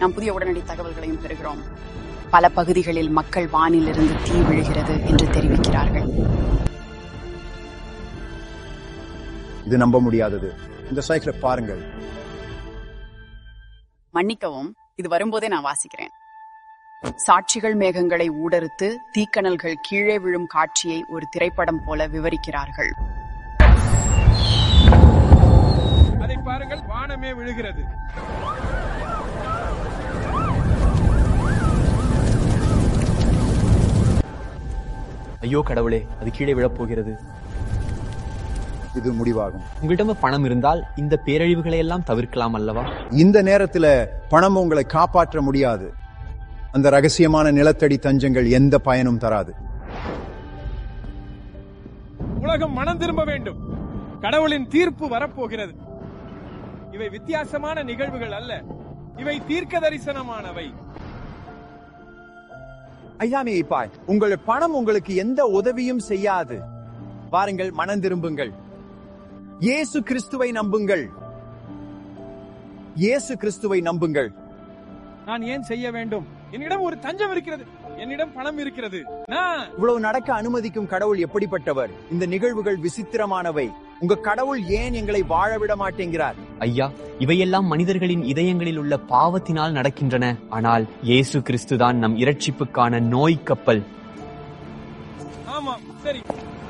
நாம் புதிய உடனடி தகவல்களையும் பெறுகிறோம் பல பகுதிகளில் மக்கள் வானிலிருந்து தீ விழுகிறது என்று தெரிவிக்கிறார்கள் இது நம்ப முடியாதது இந்த சைக்கிளை பாருங்கள் மன்னிக்கவும் இது வரும்போதே நான் வாசிக்கிறேன் சாட்சிகள் மேகங்களை ஊடறுத்து தீக்கனல்கள் கீழே விழும் காட்சியை ஒரு திரைப்படம் போல விவரிக்கிறார்கள் அதை பாருங்கள் வானமே விழுகிறது ஐயோ கடவுளே அது கீழே விழப்போகிறது இது முடிவாகும் உங்களிடம் பணம் இருந்தால் இந்த பேரழிவுகளை எல்லாம் தவிர்க்கலாம் அல்லவா இந்த நேரத்துல பணம் உங்களை காப்பாற்ற முடியாது அந்த ரகசியமான நிலத்தடி தஞ்சங்கள் எந்த பயனும் தராது உலகம் மனம் திரும்ப வேண்டும் கடவுளின் தீர்ப்பு வரப்போகிறது இவை வித்தியாசமான நிகழ்வுகள் அல்ல இவை தீர்க்க தரிசனமானவை ஐயாமே இப்பாய் உங்கள் பணம் உங்களுக்கு எந்த உதவியும் செய்யாது வாருங்கள் மனம் திரும்புங்கள் இயேசு கிறிஸ்துவை நம்புங்கள் இயேசு கிறிஸ்துவை நம்புங்கள் நான் ஏன் செய்ய வேண்டும் என்னிடம் ஒரு தஞ்சம் இருக்கிறது என்னிடம் பணம் இருக்கிறது நான் இவ்வளவு நடக்க அனுமதிக்கும் கடவுள் எப்படிப்பட்டவர் இந்த நிகழ்வுகள் விசித்திரமானவை உங்க கடவுள் ஏன் எங்களை வாழ விட மாட்டேங்கிறார் ஐயா இவையெல்லாம் மனிதர்களின் இதயங்களில் உள்ள பாவத்தினால் நடக்கின்றன ஆனால் இயேசு கிறிஸ்துதான் நம் இரட்சிப்புக்கான நோய் கப்பல் ஆமாம் சரி